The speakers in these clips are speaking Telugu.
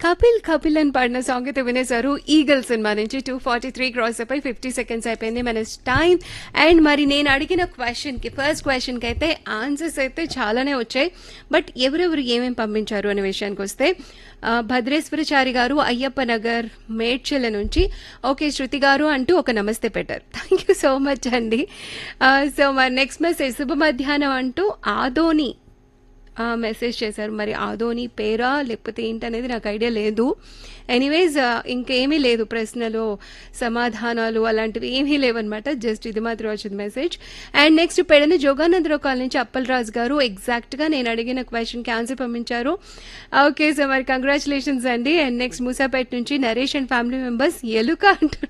కపిల్ కపిల్ అని పాడిన సాంగ్ అయితే వినేశారు ఈగల్ సినిమా నుంచి టూ ఫార్టీ త్రీ క్రాస్ అయిపోయి ఫిఫ్టీ సెకండ్స్ అయిపోయింది మన టైం అండ్ మరి నేను అడిగిన క్వశ్చన్కి ఫస్ట్ క్వశ్చన్కి అయితే ఆన్సర్స్ అయితే చాలానే వచ్చాయి బట్ ఎవరెవరు ఏమేమి పంపించారు అనే విషయానికి వస్తే ఆ, భద్రేశ్వరచారి గారు అయ్యప్ప నగర్ మేడ్చల నుంచి ఓకే శృతి గారు అంటూ ఒక నమస్తే పెట్టారు థ్యాంక్ యూ సో మచ్ అండి సో మరి నెక్స్ట్ మెసేజ్ శుభ మధ్యాహ్నం అంటూ ఆదోని ఆ, మెసేజ్ చేశారు మరి ఆదోని పేరా లేకపోతే ఏంటనేది నాకు ఐడియా లేదు ఎనీవేస్ ఇంకేమీ లేదు ప్రశ్నలు సమాధానాలు అలాంటివి ఏమీ లేవన్నమాట జస్ట్ ఇది మాత్రం వచ్చింది message and next Pedana Joganandarao call నుంచి అప్పలరాజు గారు ఎగ్జాక్ట్గా నేను అడిగిన క్వశ్చన్కి ఆన్సర్ పంపించారు ఓకే సో మరి కంగ్రాచులేషన్స్ అండి అండ్ నెక్స్ట్ మూసాపేట నుంచి నరేష్ అండ్ ఫ్యామిలీ మెంబర్స్ ఎలుక అంటున్నారు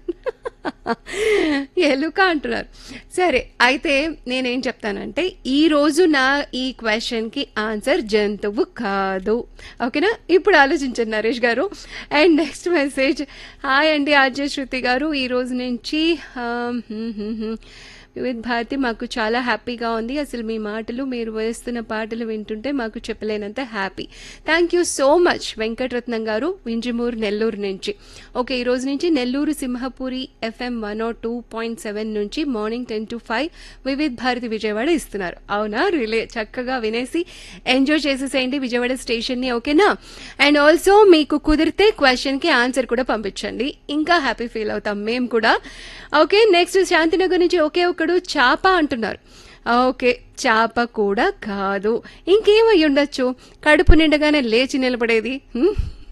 ఎలుక అంటున్నారు సరే అయితే నేనేం చెప్తానంటే ఈ రోజు నా ఈ క్వశ్చన్కి ఆన్సర్ జంతువు కాదు ఓకేనా ఇప్పుడు ఆలోచించండి Naresh garu and next message hi అండి ఆర్జే శృతి గారు ఈ రోజు నుంచి ఆ, హ్మ్, హ్మ్, హ్మ్. వివిధ భారతి మాకు చాలా హ్యాపీగా ఉంది అసలు మీ మాటలు మీరు వేస్తున్న పాటలు వింటుంటే మాకు చెప్పలేనంత happy thank you so much Venkataratnam garu Vinjamuru Nellore నుంచి ఓకే ఈ రోజు నుంచి Nellore Simhapuri FM one O two point seven నుంచి morning ten to five Vividh Bharati Vijayawada ఇస్తున్నారు అవునా రిలే చక్కగా వినేసి ఎంజాయ్ చేసేసేయండి విజయవాడ స్టేషన్ని ఓకేనా అండ్ ఆల్సో మీకు కుదిరితే క్వశ్చన్కి ఆన్సర్ కూడా పంపించండి ఇంకా హ్యాపీ ఫీల్ అవుతాం మేము కూడా ఓకే నెక్స్ట్ శాంతినగర్ నుంచి ఒకే ఒకడు చాప అంటున్నారు ఓకే చాప కూడా కాదు ఇంకేమై ఉండొచ్చు కడుపు నిండగానే లేచి నిలబడేది హ్మ్?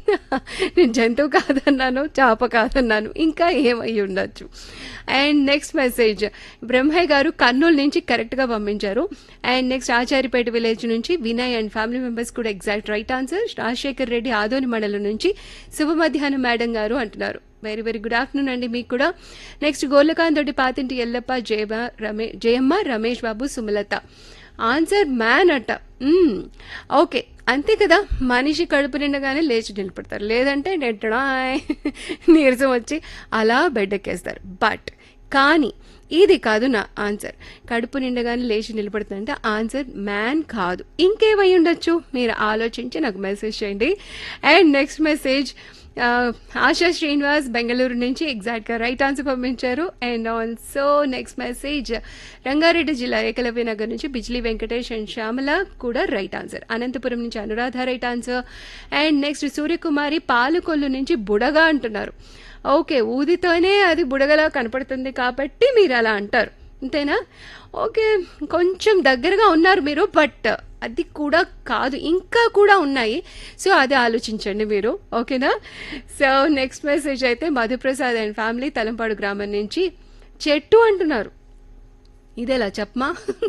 నేను జంతువు కాదన్నాను చాప కాదన్నాను ఇంకా ఏమై ఉండొచ్చు అండ్ నెక్స్ట్ మెసేజ్ బ్రహ్మయ్య గారు కర్నూలు నుంచి కరెక్ట్గా పంపించారు అండ్ నెక్స్ట్ ఆచారిపేట విలేజ్ నుంచి వినయ్ అండ్ ఫ్యామిలీ మెంబర్స్ కూడా exact right answer Rajasekhar Reddy Adoni మండలం నుంచి శుభ మధ్యాహ్నం మేడం గారు అంటున్నారు వెరీ వెరీ గుడ్ ఆఫ్టర్నూన్ అండి మీకు కూడా నెక్స్ట్ గోర్లకాంత్ తోటి పాతింటి ఎల్లప్ప జయమ రమే జయమ్మ రమేష్ బాబు సుమలత ఆన్సర్ మ్యాన్ అట్ట మ్మ్. ఓకే అంతే కదా మనిషి కడుపు నిండగానే లేచి నిలబడతారు లేదంటే నెట్టడాయ్ నీరసం వచ్చి అలా బెడ్డెక్కేస్తారు బట్ కానీ ఇది కాదు నా ఆన్సర్ కడుపు నిండగానే లేచి నిలబడుతుందంటే ఆన్సర్ మ్యాన్ కాదు ఇంకేమై ఉండొచ్చు మీరు ఆలోచించి నాకు మెసేజ్ చేయండి అండ్ నెక్స్ట్ మెసేజ్ ఆ, ఆశా శ్రీనివాస్ బెంగళూరు నుంచి ఎగ్జాక్ట్గా రైట్ ఆన్సర్ పంపించారు and also next message Rangareddy జిల్లా ఏకలవ్య నగర్ నుంచి బిజ్లీ వెంకటేష్ అండ్ శ్యామల కూడా రైట్ ఆన్సర్ అనంతపురం నుంచి Anuradha right answer and next Suryakumari Palakollu నుంచి బుడగా అంటున్నారు ఓకే ఊదితోనే అది బుడగలా కనపడుతుంది కాబట్టి మీరు అలా అంటారు అంతేనా ఓకే కొంచెం దగ్గరగా ఉన్నారు మీరు బట్ అది కూడా కాదు ఇంకా కూడా ఉన్నాయి సో అది ఆలోచించండి మీరు ఓకేనా సో నెక్స్ట్ మెసేజ్ అయితే మధుప్రసాద్ అండ్ ఫ్యామిలీ తలంపాడు గ్రామం నుంచి చెట్టు అంటున్నారు ఇదేలా చెప్పమా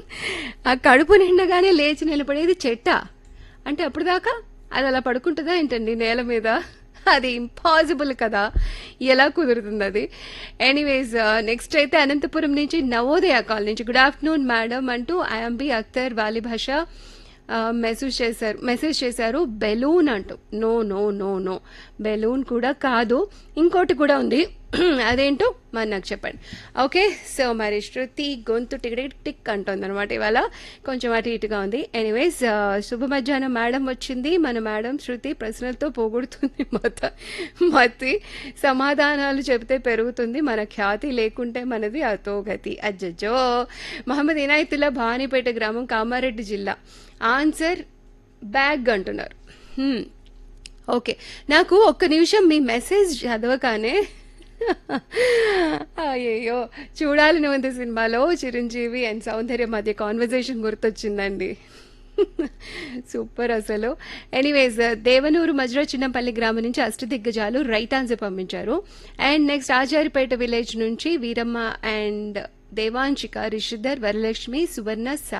ఆ కడుపు నిండగానే లేచి నిలబడేది చెట్టా అంటే అప్పుడు దాకా అది అలా పడుకుంటుందా ఏంటండి నేల మీద అది ఇంపాసిబుల్ కదా ఎలా కుదురుతుంది అది ఎనీవేస్ నెక్స్ట్ అయితే అనంతపురం నుంచి నవోదయ కాల్ నుంచి గుడ్ ఆఫ్టర్నూన్ మేడం అంటూ ఐఎంబి అఖ్తర్ వాలి భాష మెసేజ్ చేశారు మెసేజ్ చేశారు బెలూన్ అంటూ no no no no balloon కూడా కాదు ఇంకోటి కూడా ఉంది అదేంటో మరి నాకు చెప్పండి ఓకే సో మరి శృతి గొంతు టిక్ టిక్ టిక్ అంటుంది అనమాట ఇవాళ కొంచెం అటు ఇటుగా ఉంది ఎనీవేస్ శుభ మధ్యాహ్నం మేడం వచ్చింది మన మేడం శృతి ప్రశ్నలతో పోగొడుతుంది మత మతి సమాధానాలు చెబితే పెరుగుతుంది మన ఖ్యాతి లేకుంటే మనది అతోగతి అజ్జో మహమ్మద్ ఇనాయతుల్లా భానిపేట గ్రామం కామారెడ్డి జిల్లా ఆన్సర్ బ్యాగ్ అంటున్నారు హ్మ్. ఓకే నాకు ఒక్క నిమిషం మీ మెసేజ్ చదవగానే అయ్యయ్యో చూడాలని ఉంది సినిమాలో చిరంజీవి అండ్ సౌందర్య మధ్య కాన్వర్జేషన్ గుర్తొచ్చిందండి సూపర్ అసలు ఎనీవేస్ దేవనూరు మజ్రా చిన్నపల్లి గ్రామం నుంచి అష్టదిగ్గజాలు రైట్ ఆన్సర్ పంపించారు అండ్ నెక్స్ట్ ఆచారిపేట విలేజ్ నుంచి వీరమ్మ అండ్ దేవాంశిక రిషిధర్ వరలక్ష్మి సువర్ణ సా